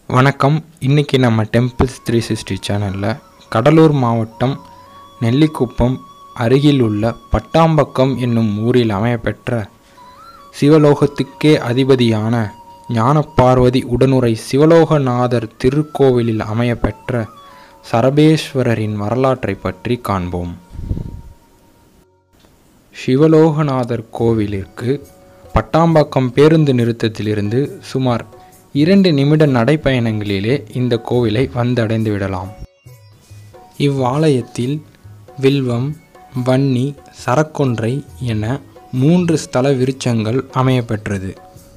வணக்கம் இன்றைக்கி நம்ம டெம்பிள்ஸ் த்ரீ சிக்ஸ்டி சேனலில் கடலூர் மாவட்டம் நெல்லிக்குப்பம் அருகில் உள்ள பட்டாம்பக்கம் என்னும் ஊரில் அமையப்பெற்ற சிவலோகத்துக்கே அதிபதியான ஞானபார்வதி உடனுரை சிவலோகநாதர் திருக்கோவிலில் அமையப்பெற்ற சரபேஸ்வரரின் வரலாற்றை பற்றி காண்போம் சிவலோகநாதர் கோவிலிற்கு பட்டாம்பாக்கம் பேருந்து நிறுத்தத்திலிருந்து சுமார் இரண்டு நிமிட நடைப்பயணங்களிலே இந்த கோவிலை வந்தடைந்து விடலாம் இவ்வாலயத்தில் வில்வம் வன்னி சரக்கொன்றை என மூன்று ஸ்தல விருட்சங்கள் அமையப்பெற்றது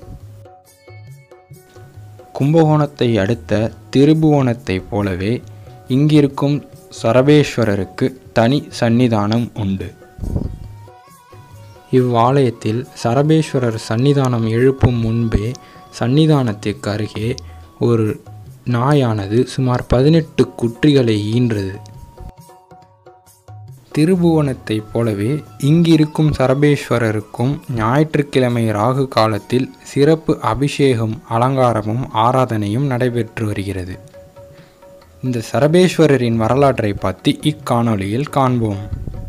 கும்பகோணத்தை அடுத்த திருபுவனத்தைப் போலவே இங்கிருக்கும் சரபேஸ்வரருக்கு தனி சந்நிதானம் உண்டு இவ்வாலயத்தில் சரபேஸ்வரர் சன்னிதானம் எழுப்பும் முன்பே சன்னிதானத்திற்கு அருகே ஒரு நாயானது சுமார் பதினெட்டு குற்றிகளை ஈன்றது திருபுவனத்தைப் போலவே இங்கிருக்கும் சரபேஸ்வரருக்கும் ஞாயிற்றுக்கிழமை ராகு காலத்தில் சிறப்பு அபிஷேகம் அலங்காரமும் ஆராதனையும் நடைபெற்று வருகிறது இந்த சரபேஸ்வரரின் வரலாற்றை பற்றி இக்காணொளியில் காண்போம்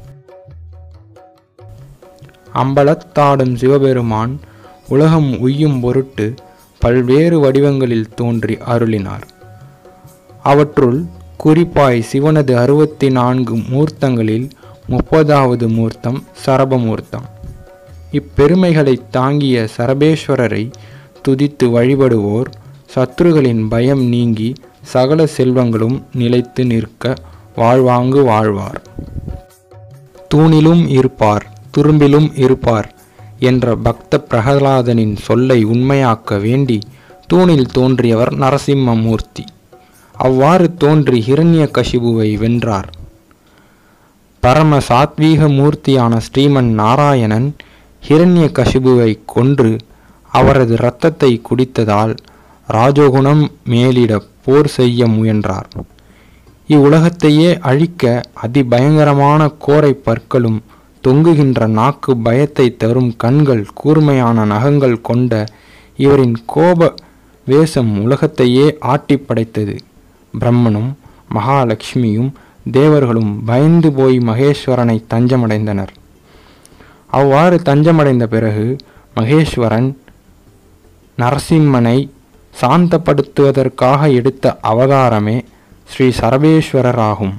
அம்பலத்தாடும் சிவபெருமான் உலகம் உய்யும் பொருட்டு பல்வேறு வடிவங்களில் தோன்றி அருளினார் அவற்றுள் குறிப்பாய் சிவனது அறுபத்தி நான்கு மூர்த்தங்களில் முப்பதாவது மூர்த்தம் சரபமூர்த்தம் இப்பெருமைகளை தாங்கிய சரபேஸ்வரரை துதித்து வழிபடுவோர் சத்துருகளின் பயம் நீங்கி சகல செல்வங்களும் நிலைத்து நிற்க வாழ்வாங்கு வாழ்வார் தூணிலும் இருப்பார் துரும்பிலும் இருப்பார் என்ற பக்த பிரகலாதனின் சொல்லை உண்மையாக்க வேண்டி தூணில் தோன்றியவர் நரசிம்மமூர்த்தி அவ்வாறு தோன்றி ஹிரண்ய கசிபுவை வென்றார் பரம சாத்வீக மூர்த்தியான ஸ்ரீமன் நாராயணன் ஹிரண்ய கசிபுவை கொன்று அவரது இரத்தத்தை குடித்ததால் ராஜகுணம் மேலிட போர் செய்ய முயன்றார் இவ்வுலகத்தையே அழிக்க அதிபயங்கரமான கோரை பற்களும் தொங்குகின்ற நாக்கு பயத்தை தரும் கண்கள் கூர்மையான நகங்கள் கொண்ட இவரின் கோப வேஷம் உலகத்தையே ஆட்டி படைத்தது பிரம்மனும் மகாலட்சுமியும் தேவர்களும் பயந்து போய் மகேஸ்வரனை தஞ்சமடைந்தனர் அவ்வாறு தஞ்சமடைந்த பிறகு மகேஸ்வரன் நரசிம்மனை சாந்தப்படுத்துவதற்காக எடுத்த அவதாரமே ஸ்ரீ சரபேஸ்வரர் ஆகும்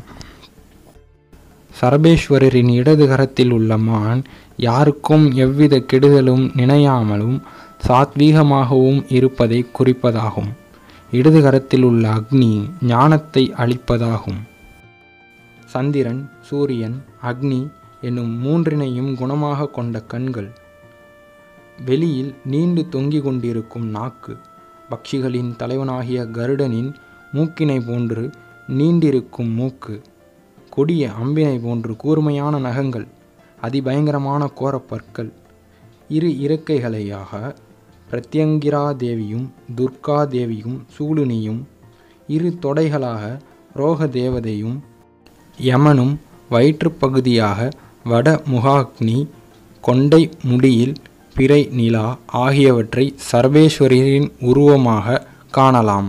சரபேஸ்வரரின் இடது கரத்தில் உள்ள மான் யாருக்கும் எவ்வித கெடுதலும் நினையாமலும் சாத்வீகமாகவும் இருப்பதை குறிப்பதாகும் இடது கரத்தில் உள்ள அக்னி ஞானத்தை அளிப்பதாகும் சந்திரன் சூரியன் அக்னி என்னும் மூன்றினையும் குணமாக கொண்ட கண்கள் வெளியில் நீண்டு தொங்கிக் கொண்டிருக்கும் நாக்கு பக்ஷிகளின் தலைவனாகிய கருடனின் மூக்கினை போன்று நீண்டிருக்கும் மூக்கு கொடிய அம்பினை போன்று கூர்மையான நகங்கள் அதிபயங்கரமான கோரப்பற்கள் இரு இறக்கைகளையாக பிரத்யங்கிரா தேவியும் துர்கா தேவியும் சூலுனியும் இரு தொடைகளாக ரோக தேவதையும் யமனும் வயிற்றுப்பகுதியாக வட முகாக்னி கொண்டை முடியில் பிறை நிலா ஆகியவற்றை சர்வேஸ்வரியின் உருவமாக காணலாம்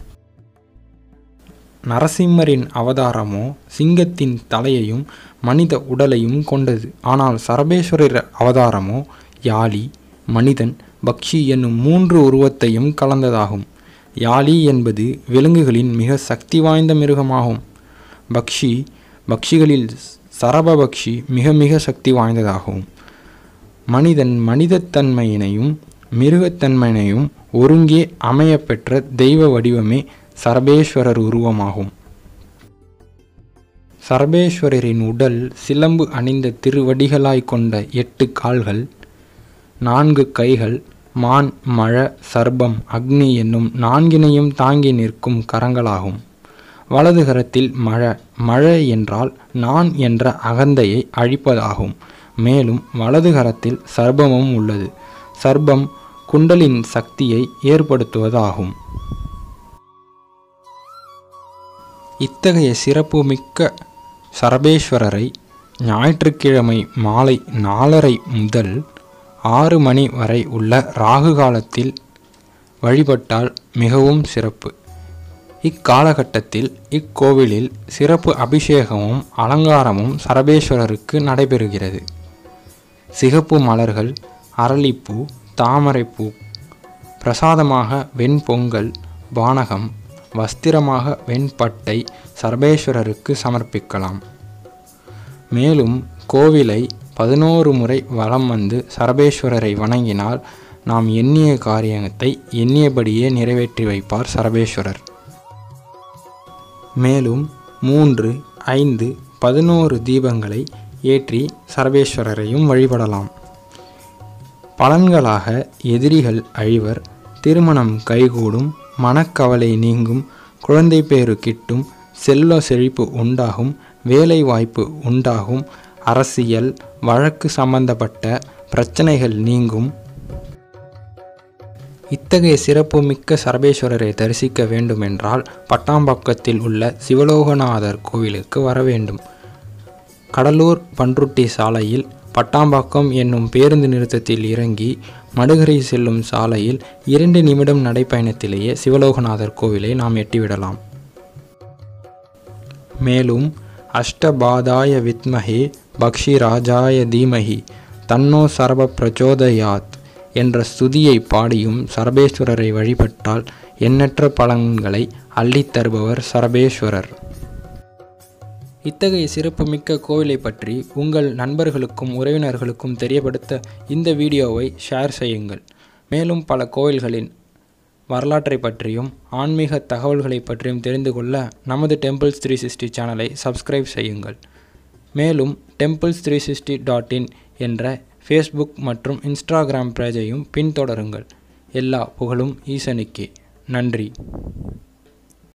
நரசிம்மரின் அவதாரமோ சிங்கத்தின் தலையையும் மனித உடலையும் கொண்டது ஆனால் சரபேஸ்வரர் அவதாரமோ யாழி மனிதன் பக்ஷி என்னும் மூன்று உருவத்தையும் கலந்ததாகும் யாழி என்பது விலங்குகளின் மிக சக்தி வாய்ந்த மிருகமாகும் பக்ஷி பக்ஷிகளில் சரபபக்ஷி மிக மிக சக்தி வாய்ந்ததாகும் மனிதன் மனிதத்தன்மையினையும் மிருகத்தன்மையினையும் ஒருங்கே அமையப்பெற்ற தெய்வ வடிவமே சரபேஸ்வரர் உருவமாகும் சரபேஸ்வரரின் உடல் சிலம்பு அணிந்த திருவடிகளாய் கொண்ட எட்டு கால்கள் நான்கு கைகள் மான் மழ சர்பம் அக்னி என்னும் நான்கினையும் தாங்கி நிற்கும் கரங்களாகும் வலது கரத்தில் மழ மழ என்றால் நான் என்ற அகந்தையை அழிப்பதாகும் மேலும் வலது கரத்தில் சர்பமும் உள்ளது சர்பம் குண்டலின் சக்தியை ஏற்படுத்துவதாகும் இத்தகைய சிறப்புமிக்க சரபேஸ்வரரை ஞாயிற்றுக்கிழமை மாலை நாலரை முதல் ஆறு மணி வரை உள்ள ராகு காலத்தில் வழிபட்டால் மிகவும் சிறப்பு இக்காலகட்டத்தில் இக்கோவிலில் சிறப்பு அபிஷேகமும் அலங்காரமும் சரபேஸ்வரருக்கு நடைபெறுகிறது சிகப்பு மலர்கள் அரளிப்பூ தாமரைப்பூ பிரசாதமாக வெண்பொங்கல் பானகம் வஸ்திரமாக வெண்பட்டை சர்வேஸ்வரருக்கு சமர்ப்பிக்கலாம் மேலும் கோவிலை பதினோரு முறை வலம் வந்து சரபேஸ்வரரை வணங்கினால் நாம் எண்ணிய காரியத்தை எண்ணியபடியே நிறைவேற்றி வைப்பார் சரபேஸ்வரர் மேலும் மூன்று ஐந்து பதினோரு தீபங்களை ஏற்றி சரபேஸ்வரரையும் வழிபடலாம் பலன்களாக எதிரிகள் அழிவர் திருமணம் கைகூடும் மனக்கவலை நீங்கும் குழந்தை பேறு கிட்டும் செல்வ செழிப்பு உண்டாகும் வேலை வாய்ப்பு உண்டாகும் அரசியல் வழக்கு சம்பந்தப்பட்ட பிரச்சனைகள் நீங்கும் இத்தகைய சிறப்புமிக்க சரபேஸ்வரரை தரிசிக்க வேண்டுமென்றால் பட்டாம்பாக்கத்தில் உள்ள சிவலோகநாதர் கோவிலுக்கு வர வேண்டும் கடலூர் பன்ருட்டி சாலையில் பட்டாம்பாக்கம் என்னும் பேருந்து நிறுத்தத்தில் இறங்கி மடுகரை செல்லும் சாலையில் இரண்டு நிமிடம் நடைப்பயணத்திலேயே சிவலோகநாதர் கோவிலை நாம் எட்டிவிடலாம் மேலும் அஷ்டபாதாய வித்மஹே பக்ஷி ராஜாய தீமஹி தன்னோ சர்வ பிரச்சோதயாத் என்ற ஸ்துதியை பாடியும் சரபேஸ்வரரை வழிபட்டால் எண்ணற்ற பலன்களை அள்ளித் தருபவர் சரபேஸ்வரர் இத்தகைய சிறப்புமிக்க கோவிலை பற்றி உங்கள் நண்பர்களுக்கும் உறவினர்களுக்கும் தெரியப்படுத்த இந்த வீடியோவை ஷேர் செய்யுங்கள் மேலும் பல கோவில்களின் வரலாற்றை பற்றியும் ஆன்மீக தகவல்களை பற்றியும் தெரிந்து கொள்ள நமது டெம்பிள்ஸ் த்ரீ சிக்ஸ்டி சேனலை சப்ஸ்கிரைப் செய்யுங்கள் மேலும் temples three sixty dot in என்ற ஃபேஸ்புக் மற்றும் இன்ஸ்டாகிராம் பேஜையும் பின்தொடருங்கள் எல்லா புகழும் ஈசனுக்கே நன்றி